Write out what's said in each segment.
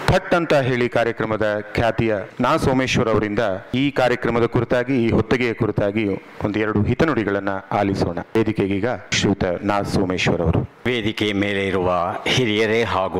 ಥಟ್ ಅಂತ ಹೇಳಿ ಕಾರ್ಯಕ್ರಮದ ಖ್ಯಾತಿಯ ನಾ ಸೋಮೇಶ್ವರ್ ಅವರಿಂದ ಈ ಕಾರ್ಯಕ್ರಮದ ಕುರಿತಾಗಿ ಈ ಹೊತ್ತಿಗೆಯ ಕುರಿತಾಗಿ ಒಂದೆರಡು ಹಿತನುಡಿಗಳನ್ನ ಆಲಿಸೋಣ ವೇದಿಕೆಗೀಗ ಶ್ರೀಯುತ ನಾ ಸೋಮೇಶ್ವರ್ ಅವರು ವೇದಿಕೆ ಮೇಲೆ ಇರುವ ಹಿರಿಯರೇ ಹಾಗೂ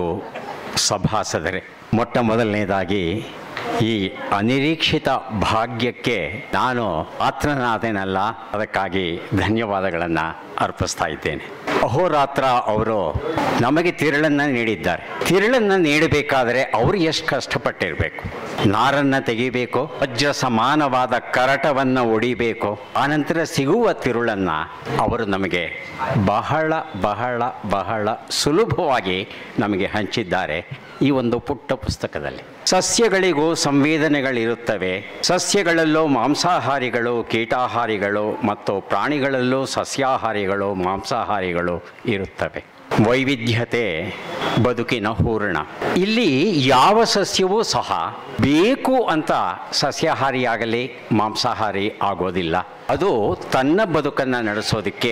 ಸಭಾಸದರೇ ಮೊಟ್ಟ ಮೊದಲನೇದಾಗಿ ಈ ಅನಿರೀಕ್ಷಿತ ಭಾಗ್ಯಕ್ಕೆ ನಾನು ಪಾತ್ರನಾದೇನಲ್ಲ ಅದಕ್ಕಾಗಿ ಧನ್ಯವಾದಗಳನ್ನು ಅರ್ಪಿಸ್ತಾ ಇದ್ದೇನೆ ಅಹೋರಾತ್ರ ಅವರು ನಮಗೆ ತಿರುಳನ್ನು ನೀಡಿದ್ದಾರೆ ತಿರುಳನ್ನು ನೀಡಬೇಕಾದರೆ ಅವರು ಎಷ್ಟು ಕಷ್ಟಪಟ್ಟಿರಬೇಕು ನಾರನ್ನು ತೆಗಿಬೇಕು ವಜ್ರ ಸಮಾನವಾದ ಕರಟವನ್ನು ಒಡಿಬೇಕು ಆನಂತರ ಸಿಗುವ ತಿರುಳನ್ನು ಅವರು ನಮಗೆ ಬಹಳ ಬಹಳ ಬಹಳ ಸುಲಭವಾಗಿ ನಮಗೆ ಹಂಚಿದ್ದಾರೆ ಈ ಒಂದು ಪುಟ್ಟ ಪುಸ್ತಕದಲ್ಲಿ ಸಸ್ಯಗಳಿಗೂ ಸಂವೇದನೆಗಳಿರುತ್ತವೆ ಸಸ್ಯಗಳಲ್ಲೂ ಮಾಂಸಾಹಾರಿಗಳು ಕೀಟಾಹಾರಿಗಳು ಮತ್ತು ಪ್ರಾಣಿಗಳಲ್ಲೂ ಸಸ್ಯಾಹಾರಿಗಳು ಮಾಂಸಾಹಾರಿಗಳು ಇರುತ್ತವೆ ವೈವಿಧ್ಯತೆ ಬದುಕಿನ ಹೂರಣ ಇಲ್ಲಿ ಯಾವ ಸಸ್ಯವೂ ಸಹ ಬೇಕು ಅಂತ ಸಸ್ಯಾಹಾರಿಯಾಗಲಿ ಮಾಂಸಾಹಾರಿ ಆಗೋದಿಲ್ಲ ಅದು ತನ್ನ ಬದುಕನ್ನು ನಡೆಸೋದಕ್ಕೆ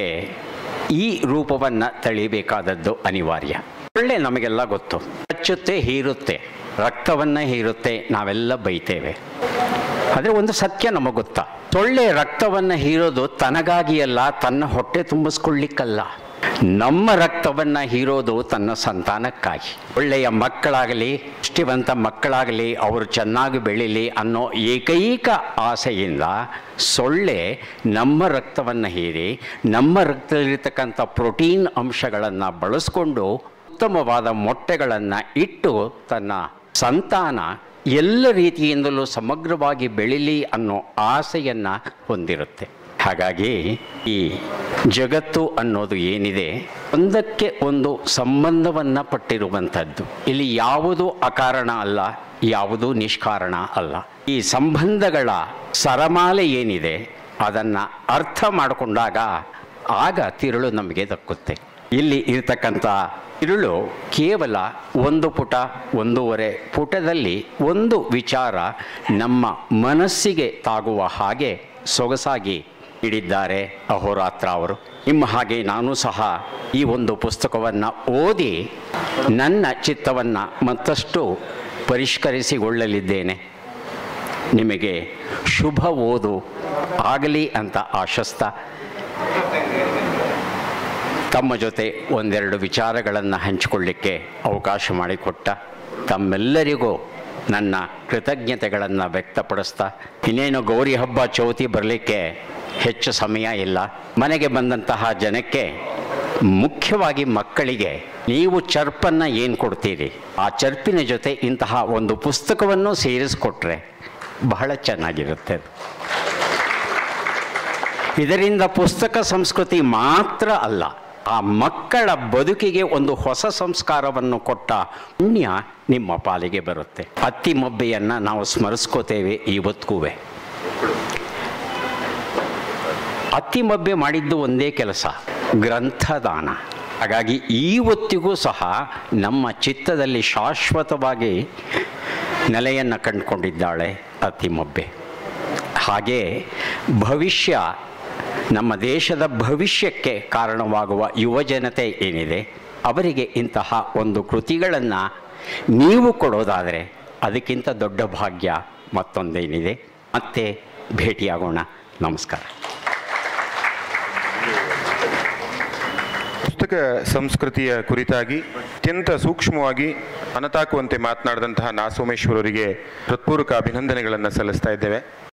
ಈ ರೂಪವನ್ನು ತಳಿಬೇಕಾದದ್ದು ಅನಿವಾರ್ಯ ಒಳ್ಳೆ ನಮಗೆಲ್ಲ ಗೊತ್ತು ಹಚ್ಚುತ್ತೆ ಹೀರುತ್ತೆ ರಕ್ತವನ್ನು ಹೀರುತ್ತೆ ನಾವೆಲ್ಲ ಬೈತೇವೆ ಆದರೆ ಒಂದು ಸತ್ಯ ನಮಗೆ ಗೊತ್ತಾ ಸೊಳ್ಳೆ ರಕ್ತವನ್ನು ಹೀರೋದು ತನಗಾಗಿ ಅಲ್ಲ ತನ್ನ ಹೊಟ್ಟೆ ತುಂಬಿಸ್ಕೊಳ್ಳಿಕ್ಕಲ್ಲ ನಮ್ಮ ರಕ್ತವನ್ನು ಹೀರೋದು ತನ್ನ ಸಂತಾನಕ್ಕಾಗಿ ಒಳ್ಳೆಯ ಮಕ್ಕಳಾಗಲಿ ಪುಷ್ಟಿವಂತ ಮಕ್ಕಳಾಗಲಿ ಅವರು ಚೆನ್ನಾಗಿ ಬೆಳೀಲಿ ಅನ್ನೋ ಏಕೈಕ ಆಸೆಯಿಂದ ಸೊಳ್ಳೆ ನಮ್ಮ ರಕ್ತವನ್ನು ಹೀರಿ ನಮ್ಮ ರಕ್ತದಲ್ಲಿರ್ತಕ್ಕಂಥ ಪ್ರೋಟೀನ್ ಅಂಶಗಳನ್ನು ಬಳಸ್ಕೊಂಡು ಉತ್ತಮವಾದ ಮೊಟ್ಟೆಗಳನ್ನು ಇಟ್ಟು ತನ್ನ ಸಂತಾನ ಎಲ್ಲ ರೀತಿಯಿಂದಲೂ ಸಮಗ್ರವಾಗಿ ಬೆಳೀಲಿ ಅನ್ನೋ ಆಸೆಯನ್ನು ಹೊಂದಿರುತ್ತೆ ಹಾಗಾಗಿ ಈ ಜಗತ್ತು ಅನ್ನೋದು ಏನಿದೆ ಒಂದಕ್ಕೆ ಒಂದು ಸಂಬಂಧವನ್ನು ಪಟ್ಟಿರುವಂಥದ್ದು ಇಲ್ಲಿ ಯಾವುದು ಅಕಾರಣ ಅಲ್ಲ ಯಾವುದು ನಿಷ್ಕಾರಣ ಅಲ್ಲ ಈ ಸಂಬಂಧಗಳ ಸರಮಾಲೆ ಏನಿದೆ ಅದನ್ನು ಅರ್ಥ ಮಾಡಿಕೊಂಡಾಗ ಆಗ ತಿರುಳು ನಮಗೆ ದಕ್ಕುತ್ತೆ ಇಲ್ಲಿ ಇರ್ತಕ್ಕಂಥ ತಿರುಳು ಕೇವಲ ಒಂದು ಪುಟ ಒಂದೂವರೆ ಪುಟದಲ್ಲಿ ಒಂದು ವಿಚಾರ ನಮ್ಮ ಮನಸ್ಸಿಗೆ ತಾಗುವ ಹಾಗೆ ಸೊಗಸಾಗಿ ನೀಡಿದ್ದಾರೆ ಅಹೋರಾತ್ರ ಅವರು ನಿಮ್ಮ ಹಾಗೆ ನಾನು ಸಹ ಈ ಒಂದು ಪುಸ್ತಕವನ್ನು ಓದಿ ನನ್ನ ಚಿತ್ತವನ್ನು ಮತ್ತಷ್ಟು ಪರಿಷ್ಕರಿಸಿಕೊಳ್ಳಲಿದ್ದೇನೆ ನಿಮಗೆ ಶುಭ ಓದು ಆಗಲಿ ಅಂತ ಆಶಸ್ತಾ ತಮ್ಮ ಜೊತೆ ಒಂದೆರಡು ವಿಚಾರಗಳನ್ನು ಹಂಚಿಕೊಳ್ಳಿಕ್ಕೆ ಅವಕಾಶ ಮಾಡಿಕೊಟ್ಟ ತಮ್ಮೆಲ್ಲರಿಗೂ ನನ್ನ ಕೃತಜ್ಞತೆಗಳನ್ನು ವ್ಯಕ್ತಪಡಿಸ್ತಾ ಇನ್ನೇನು ಗೌರಿ ಹಬ್ಬ ಚೌತಿ ಬರಲಿಕ್ಕೆ ಹೆಚ್ಚು ಸಮಯ ಇಲ್ಲ ಮನೆಗೆ ಬಂದಂತಹ ಜನಕ್ಕೆ ಮುಖ್ಯವಾಗಿ ಮಕ್ಕಳಿಗೆ ನೀವು ಚರ್ಪನ್ನು ಏನು ಕೊಡ್ತೀರಿ ಆ ಚರ್ಪಿನ ಜೊತೆ ಇಂತಹ ಒಂದು ಪುಸ್ತಕವನ್ನು ಸೇರಿಸ್ಕೊಟ್ರೆ ಬಹಳ ಚೆನ್ನಾಗಿರುತ್ತೆ ಅದು. ಇದರಿಂದ ಪುಸ್ತಕ ಸಂಸ್ಕೃತಿ ಮಾತ್ರ ಅಲ್ಲ ಆ ಮಕ್ಕಳ ಬದುಕಿಗೆ ಒಂದು ಹೊಸ ಸಂಸ್ಕಾರವನ್ನು ಕೊಟ್ಟ ಪುಣ್ಯ ನಿಮ್ಮ ಪಾಲಿಗೆ ಬರುತ್ತೆ ಅತ್ತಿ ಮಬ್ಬೆಯನ್ನು ನಾವು ಸ್ಮರಿಸ್ಕೋತೇವೆ ಇವತ್ತಿಗೂ ಅತ್ತಿ ಮಬ್ಬೆ ಮಾಡಿದ್ದು ಒಂದೇ ಕೆಲಸ ಗ್ರಂಥದಾನ ಹಾಗಾಗಿ ಈ ಹೊತ್ತಿಗೂ ಸಹ ನಮ್ಮ ಚಿತ್ತದಲ್ಲಿ ಶಾಶ್ವತವಾಗಿ ನೆಲೆಯನ್ನು ಕಂಡುಕೊಂಡಿದ್ದಾಳೆ ಅತ್ತಿಮಬ್ಬೆ ಹಾಗೆ ಭವಿಷ್ಯ ನಮ್ಮ ದೇಶದ ಭವಿಷ್ಯಕ್ಕೆ ಕಾರಣವಾಗುವ ಯುವಜನತೆ ಏನಿದೆ ಅವರಿಗೆ ಇಂತಹ ಒಂದು ಕೃತಿಗಳನ್ನು ನೀವು ಕೊಡೋದಾದರೆ ಅದಕ್ಕಿಂತ ದೊಡ್ಡ ಭಾಗ್ಯ ಮತ್ತೊಂದೇನಿದೆ ಮತ್ತೆ ಭೇಟಿಯಾಗೋಣ ನಮಸ್ಕಾರ ಪುಸ್ತಕ ಸಂಸ್ಕೃತಿಯ ಕುರಿತಾಗಿ ಅತ್ಯಂತ ಸೂಕ್ಷ್ಮವಾಗಿ ಮನತಾಕುವಂತೆ ಮಾತನಾಡಿದಂತಹ ನಾ ಸೋಮೇಶ್ವರರಿಗೆ ಹೃತ್ಪೂರ್ವಕ ಅಭಿನಂದನೆಗಳನ್ನು ಸಲ್ಲಿಸ್ತಾ ಇದ್ದೇವೆ